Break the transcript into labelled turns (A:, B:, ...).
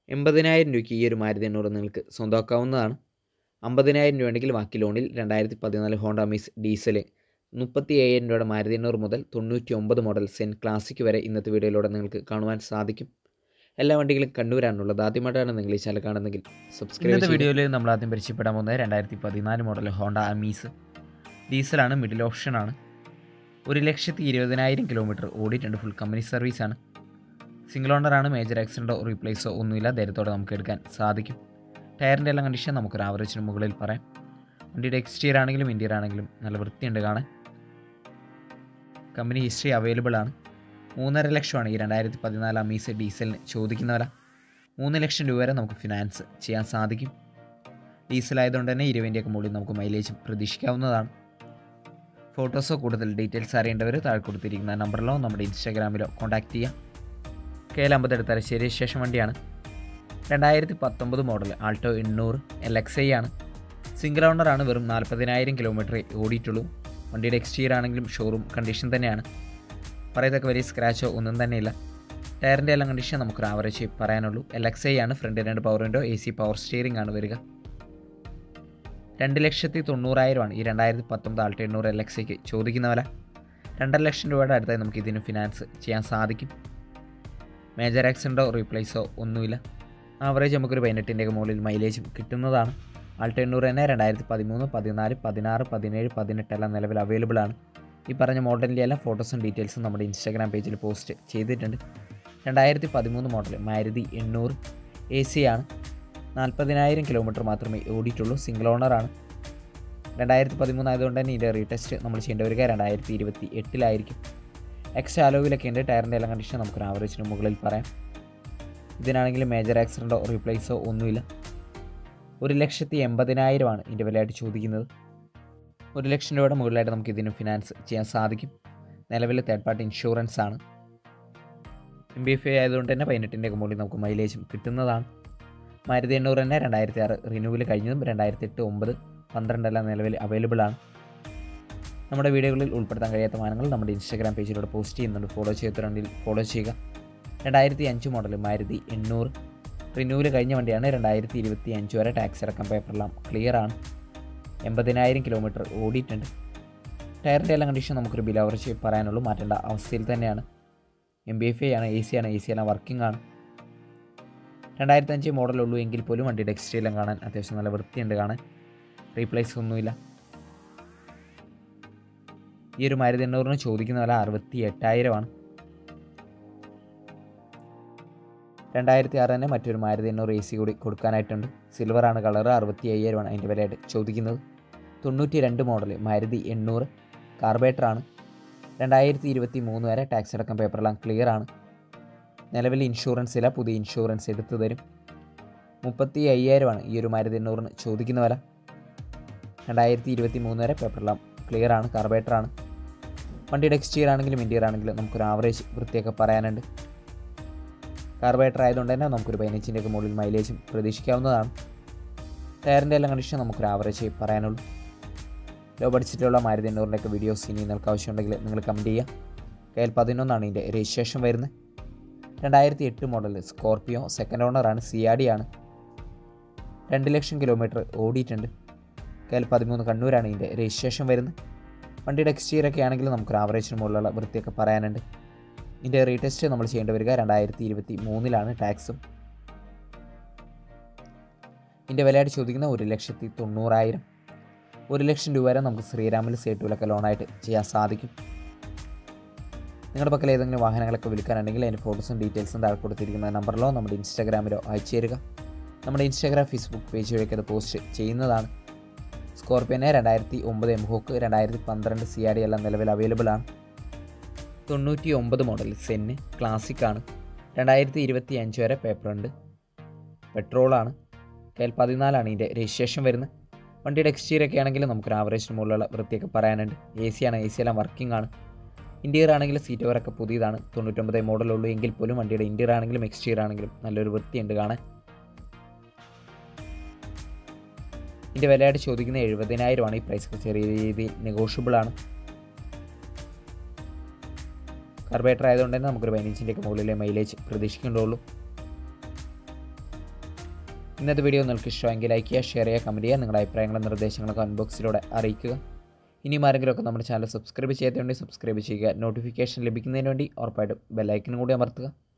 A: എൺപതിനായിരം രൂപയ്ക്ക് ഈ ഒരു മാരുതി എണ്ണൂറ് നിങ്ങൾക്ക് സ്വന്തമാക്കാവുന്നതാണ് അമ്പതിനായിരം രൂപ ഉണ്ടെങ്കിൽ ബാക്കി ലോണിൽ രണ്ടായിരത്തി പതിനാല് ഹോണ്ട മിസ് ഡീസൽ മുപ്പത്തി അയ്യായിരം രൂപയുടെ മാരുതി എണ്ണൂറ് മുതൽ തൊണ്ണൂറ്റി ഒമ്പത് മോഡൽ സെൻ ക്ലാസിക് വരെ ഇന്നത്തെ വീഡിയോയിലൂടെ നിങ്ങൾക്ക് കാണുവാൻ സാധിക്കും എല്ലാ വണ്ടികളും കണ്ടുവരാനുള്ളത് ആദ്യമായിട്ടാണ് നിങ്ങൾ ഈ ചാനൽ കാണുന്നെങ്കിൽ സബ്സ്ക്രൈബ്
B: ഇന്നത്തെ
A: ചെയ്യുക
B: വീഡിയോയിൽ നമ്മൾ ആദ്യം പരിചയപ്പെടാൻ പോകുന്നത് രണ്ടായിരത്തി പതിനാല് മോഡൽ ഹോണ്ട അമീസ് ഡീസലാണ് മിഡിൽ ഓപ്ഷനാണ് ഒരു ലക്ഷത്തി ഇരുപതിനായിരം കിലോമീറ്റർ ഓടിയിട്ടുണ്ട് ഫുൾ കമ്പനി സർവീസാണ് സിംഗിൾ ഓണറാണ് മേജർ ആക്സിഡൻറ്റോ റീപ്ലേസോ ഒന്നുമില്ല ധൈര്യത്തോടെ നമുക്ക് എടുക്കാൻ സാധിക്കും ടയറിൻ്റെ എല്ലാം കണ്ടീഷൻ നമുക്കൊരു ആവറേജിന് മുകളിൽ പറയാം വണ്ടിയുടെ എക്സ്റ്റീരിയർ ആണെങ്കിലും ഇൻറ്റീരിയർ ആണെങ്കിലും നല്ല വൃത്തിയുണ്ട് കാണാൻ കമ്പനി ഹിസ്റ്ററി അവൈലബിൾ ആണ് മൂന്നര ലക്ഷമാണ് ഈ രണ്ടായിരത്തി പതിനാല് അമീസ് ഡീസലിന് ചോദിക്കുന്ന വില മൂന്ന് ലക്ഷം രൂപ വരെ നമുക്ക് ഫിനാൻസ് ചെയ്യാൻ സാധിക്കും ഡീസൽ ആയതുകൊണ്ട് തന്നെ ഇരുപതിൻ്റെയൊക്കെ മുകളിൽ നമുക്ക് മൈലേജും പ്രതീക്ഷിക്കാവുന്നതാണ് ഫോട്ടോസോ കൂടുതൽ ഡീറ്റെയിൽസ് അറിയേണ്ടവർ താഴെ കൊടുത്തിരിക്കുന്ന നമ്പറിലോ നമ്മുടെ ഇൻസ്റ്റാഗ്രാമിലോ കോൺടാക്റ്റ് ചെയ്യാം കെ എൽ അമ്പത്തെട്ട് തലശ്ശേരി സ്റ്റേഷൻ വണ്ടിയാണ് രണ്ടായിരത്തി പത്തൊമ്പത് മോഡൽ ആൾട്ടോ എണ്ണൂറ് എൽ എക്സ് ഐ ആണ് സിംഗിൾ ഓണറാണ് വെറും നാൽപ്പതിനായിരം കിലോമീറ്റർ ഓടിയിട്ടുള്ളൂ വണ്ടിയുടെ എക്സ്റ്റീരിയർ ആണെങ്കിലും ഷോറൂം കണ്ടീഷൻ തന്നെയാണ് പറയത്തക്ക വലിയ സ്ക്രാച്ചോ ഒന്നും തന്നെയില്ല ടയറിൻ്റെ എല്ലാം കണ്ടീഷൻ നമുക്കൊരു ആവറേജ് പറയാനുള്ളൂ എൽ എക്സ് ഐ ആണ് ഫ്രണ്ട് രണ്ട് power window A C power steering ആണ് വരിക രണ്ട് ലക്ഷത്തി തൊണ്ണൂറായിരമാണ് ഈ രണ്ടായിരത്തി പത്തൊമ്പത് ആൾട്ടോ എണ്ണൂറ് എൽ എക്സ് ഐക്ക് ചോദിക്കുന്ന വില രണ്ടര ലക്ഷം രൂപയുടെ അടുത്തായി നമുക്ക് ഇതിന് ഫിനാൻസ് ചെയ്യാൻ സാധിക്കും മേജർ ആക്സിഡൻറ്റോ റീപ്ലേസോ ഒന്നുമില്ല ആവറേജ് നമുക്കൊരു പതിനെട്ടിൻ്റെയൊക്കെ മുകളിൽ മൈലേജും കിട്ടുന്നതാണ് ആൾട്ടോ എണ്ണൂറ് തന്നെ രണ്ടായിരത്തി പതിമൂന്ന് പതിനാല് പതിനാറ് പതിനേഴ് പതിനെട്ട് എല്ലാം നിലവിൽ അവൈലബിൾ ആണ് ഈ പറഞ്ഞ മോഡലിൻ്റെ എല്ലാം ഫോട്ടോസും ഡീറ്റെയിൽസും നമ്മുടെ ഇൻസ്റ്റാഗ്രാം പേജിൽ പോസ്റ്റ് ചെയ്തിട്ടുണ്ട് രണ്ടായിരത്തി പതിമൂന്ന് മോഡൽ മാരുതി എണ്ണൂറ് എ സി ആണ് നാൽപ്പതിനായിരം കിലോമീറ്റർ മാത്രമേ ഓടിയിട്ടുള്ളൂ സിംഗിൾ ഓണറാണ് രണ്ടായിരത്തി പതിമൂന്ന് ആയതുകൊണ്ട് തന്നെ ഇതിൻ്റെ റീടെസ്റ്റ് നമ്മൾ ചെയ്യേണ്ട വരിക രണ്ടായിരത്തി ഇരുപത്തി എട്ടിലായിരിക്കും എക്സ്ട്രാ അലോവിലൊക്കെ ഉണ്ട് ടയറിൻ്റെ എല്ലാം കണ്ടീഷൻ നമുക്കൊരു ആവറേജിന് മുകളിൽ പറയാം ഇതിനാണെങ്കിൽ മേജർ ആക്സിഡൻറ്റോ റീപ്ലേസോ ഒന്നുമില്ല ഒരു ലക്ഷത്തി എൺപതിനായിരമാണ് ഇതിൻ്റെ വിലയായിട്ട് ചോദിക്കുന്നത് ഒരു ലക്ഷം രൂപയുടെ മുകളിലായിട്ട് നമുക്ക് ഇതിന് ഫിനാൻസ് ചെയ്യാൻ സാധിക്കും നിലവിൽ തേർഡ് പാർട്ടി ഇൻഷുറൻസ് ആണ് എം ബി എഫ് ഐ ആയതുകൊണ്ട് തന്നെ പതിനെട്ടിൻ്റെ മുകളിൽ നമുക്ക് മൈലേജും കിട്ടുന്നതാണ് മാരുതി എണ്ണൂറ് തന്നെ രണ്ടായിരത്തി ആറ് റിന്യൂവൽ കഴിഞ്ഞതും രണ്ടായിരത്തി എട്ട് ഒമ്പത് പന്ത്രണ്ടെല്ലാം നിലവിൽ അവൈലബിൾ ആണ് നമ്മുടെ വീഡിയോകളിൽ ഉൾപ്പെടുത്താൻ കഴിയാത്ത മാനങ്ങൾ നമ്മുടെ ഇൻസ്റ്റാഗ്രാം പേജിലൂടെ പോസ്റ്റ് ചെയ്യുന്നുണ്ട് ഫോളോ ചെയ്തിട്ടുണ്ടെങ്കിൽ ഫോളോ ചെയ്യുക രണ്ടായിരത്തി അഞ്ച് മോഡൽ മാരുതി എണ്ണൂറ് റിന്യൂവൽ കഴിഞ്ഞ വണ്ടിയാണ് രണ്ടായിരത്തി ഇരുപത്തി അഞ്ച് വരെ ടാക്സ് അടക്കം പേപ്പറെല്ലാം ക്ലിയർ ആണ് എൺപതിനായിരം കിലോമീറ്റർ ഓടിയിട്ടുണ്ട് ടയറിൻ്റെ എല്ലാം കണ്ടീഷൻ നമുക്കൊരു ബിൽ അവർച്ച് പറയാനുള്ളൂ മാറ്റേണ്ട അവസ്ഥയിൽ തന്നെയാണ് എം ബി എഫ് ഐ ആണ് എ സി ആണ് എ സി എല്ലാം വർക്കിംഗ് ആണ് രണ്ടായിരത്തി അഞ്ച് മോഡലുള്ളൂ എങ്കിൽ പോലും വണ്ടിയുടെ എക്സ്റ്റീരിയലും കാണാൻ അത്യാവശ്യം നല്ല വൃത്തിയുണ്ട് കാണാൻ റീപ്ലേസ് ഒന്നുമില്ല ഈ ഒരു മാരുതി എണ്ണൂറിന് ചോദിക്കുന്ന വില അറുപത്തി എട്ടായിരമാണ് രണ്ടായിരത്തി ആറ് തന്നെ മറ്റൊരു മാരുതി എണ്ണൂറ് എ സി കൂടി കൊടുക്കാനായിട്ടുണ്ട് സിൽവറാണ് കളർ അറുപത്തി അയ്യായിരമാണ് അതിൻ്റെ വിലയായിട്ട് ചോദിക്കുന്നത് തൊണ്ണൂറ്റി രണ്ട് മോഡൽ മാരുതി എണ്ണൂറ് കാർബേറ്ററാണ് രണ്ടായിരത്തി ഇരുപത്തി മൂന്ന് വരെ ടാക്സ് അടക്കം പേപ്പറെല്ലാം ക്ലിയർ ആണ് നിലവിൽ ഇൻഷുറൻസ് ഇല്ല പുതിയ ഇൻഷുറൻസ് എടുത്തു തരും മുപ്പത്തി അയ്യായിരമാണ് ഈ ഒരു മാരുതി എണ്ണൂറിന് ചോദിക്കുന്ന വില രണ്ടായിരത്തി ഇരുപത്തി മൂന്ന് വരെ പേപ്പറെല്ലാം ക്ലിയർ ആണ് കാർബേറ്ററാണ് വണ്ടിയുടെ എക്സ്റ്റീരിയർ ആണെങ്കിലും ഇൻറ്റീരിയർ ആണെങ്കിലും നമുക്കൊരു ആവറേജ് വൃത്തിയൊക്കെ പറയാനുണ്ട് കാർബേറ്റർ ആയതുകൊണ്ട് തന്നെ നമുക്കൊരു പതിനഞ്ചിൻ്റെ ഒക്കെ മുകളിൽ മൈലേജും പ്രതീക്ഷിക്കാവുന്നതാണ് ടയറിൻ്റെ എല്ലാം കണ്ടീഷൻ നമുക്കൊരു ആവറേജ് പറയാനുള്ളൂ ലോ ബഡ്ജറ്റിലുള്ള മാരുതി എണ്ണൂറിൻ്റെയൊക്കെ വീഡിയോസ് ഇനി നിങ്ങൾക്ക് ആവശ്യമുണ്ടെങ്കിൽ നിങ്ങൾ കമൻറ്റ് ചെയ്യുക കെ എൽ പതിനൊന്നാണ് ഇതിൻ്റെ രജിസ്ട്രേഷൻ വരുന്നത് രണ്ടായിരത്തി എട്ട് മോഡൽ സ്കോർപ്പിയോ സെക്കൻഡ് ഓണറാണ് സി ആർ ഡി ആണ് രണ്ട് ലക്ഷം കിലോമീറ്റർ ഓടിയിട്ടുണ്ട് കെ എൽ പതിമൂന്ന് കണ്ണൂരാണ് ഇതിൻ്റെ രജിസ്ട്രേഷൻ വരുന്നത് വണ്ടിയുടെ എക്സ്റ്റീരിയർ ഒക്കെ ആണെങ്കിൽ നമുക്കൊരു ആവറേജിന് മുകളിലുള്ള വൃത്തിയൊക്കെ പറയാനുണ്ട് ഇതിൻ്റെ റീടെസ്റ്റ് നമ്മൾ ചെയ്യേണ്ടി വരിക രണ്ടായിരത്തി ഇരുപത്തി മൂന്നിലാണ് ടാക്സും ഇതിൻ്റെ വിലയായിട്ട് ചോദിക്കുന്ന ഒരു ലക്ഷത്തി തൊണ്ണൂറായിരം ഒരു ലക്ഷം രൂപ വരെ നമുക്ക് ശ്രീരാമിൽ സേട്ടുവിലൊക്കെ ലോണായിട്ട് ചെയ്യാൻ സാധിക്കും നിങ്ങളുടെ പക്കൽ ഏതെങ്കിലും വാഹനങ്ങളൊക്കെ വിൽക്കാനുണ്ടെങ്കിൽ അതിൻ്റെ ഫോട്ടോസും ഡീറ്റെയിൽസും താഴെ കൊടുത്തിരിക്കുന്ന നമ്പറിലോ നമ്മുടെ ഇൻസ്റ്റാഗ്രാമിലോ അയച്ചു തരിക നമ്മുടെ ഇൻസ്റ്റാഗ്രാം ഫേസ്ബുക്ക് പേജ് വഴിയൊക്കെ അത് പോസ്റ്റ് ചെയ്യുന്നതാണ് സ്കോർപ്പിയനെ രണ്ടായിരത്തി ഒമ്പത് എംഹോക്ക് രണ്ടായിരത്തി പന്ത്രണ്ട് സി ആർ ഡി എല്ലാം നിലവിൽ അവൈലബിൾ ആണ് തൊണ്ണൂറ്റി ഒമ്പത് മോഡൽ സെന്ന് ക്ലാസിക് ആണ് രണ്ടായിരത്തി ഇരുപത്തി അഞ്ച് വരെ പേപ്പറുണ്ട് പെട്രോളാണ് കെ എൽ പതിനാലാണ് ഇതിൻ്റെ രജിസ്ട്രേഷൻ വരുന്നത് വണ്ടിയുടെ എക്സ്റ്റീരിയർ ഒക്കെ ആണെങ്കിൽ നമുക്കൊരു ആവറേജിന് മുകളിലുള്ള വൃത്തിയൊക്കെ പറയാനുണ്ട് എ സി ആണ് എ സി എല്ലാം വർക്കിംഗ് ആണ് ഇൻറ്റീരിയർ ആണെങ്കിൽ സീറ്റ് കവറൊക്കെ പുതിയതാണ് തൊണ്ണൂറ്റൊമ്പത് മോഡലുള്ളൂ എങ്കിൽ പോലും വണ്ടിയുടെ ഇൻറ്റീരിയർ ആണെങ്കിലും എക്സ്റ്റീരിയർ ആണെങ്കിലും നല്ലൊരു വൃത്തിയുണ്ട് കാണാൻ ഇതിൻ്റെ വിലയായിട്ട് ചോദിക്കുന്ന എഴുപതിനായിരമാണ് ഈ പ്രൈസ് ചെറിയ രീതിയിൽ നെഗോഷ്യബിൾ ആണ് കാർബേറ്റർ ആയതുകൊണ്ട് തന്നെ നമുക്കൊരു പതിനഞ്ചിൻ്റെയൊക്കെ മുകളിലെ മൈലേജ് പ്രതീക്ഷിക്കേണ്ടുള്ളൂ
A: ഇന്നത്തെ വീഡിയോ നിങ്ങൾക്ക് ഇഷ്ടമെങ്കിൽ ലൈക്ക് ചെയ്യുക ഷെയർ ചെയ്യുക കമൻറ്റ് ചെയ്യുക നിങ്ങളുടെ അഭിപ്രായങ്ങളും നിർദ്ദേശങ്ങളും കമൻറ്റ് ബോക്സിലൂടെ അറിയിക്കുക ഇനിയും ആരെങ്കിലുമൊക്കെ നമ്മുടെ ചാനൽ സബ്സ്ക്രൈബ് ചെയ്യാത്തതുകൊണ്ട് സബ്സ്ക്രൈബ് ചെയ്യുക നോട്ടിഫിക്കേഷൻ ലഭിക്കുന്നതിന് വേണ്ടി ഉറപ്പായിട്ടും ബെല്ലൈക്കനും കൂടി അമർത്തുക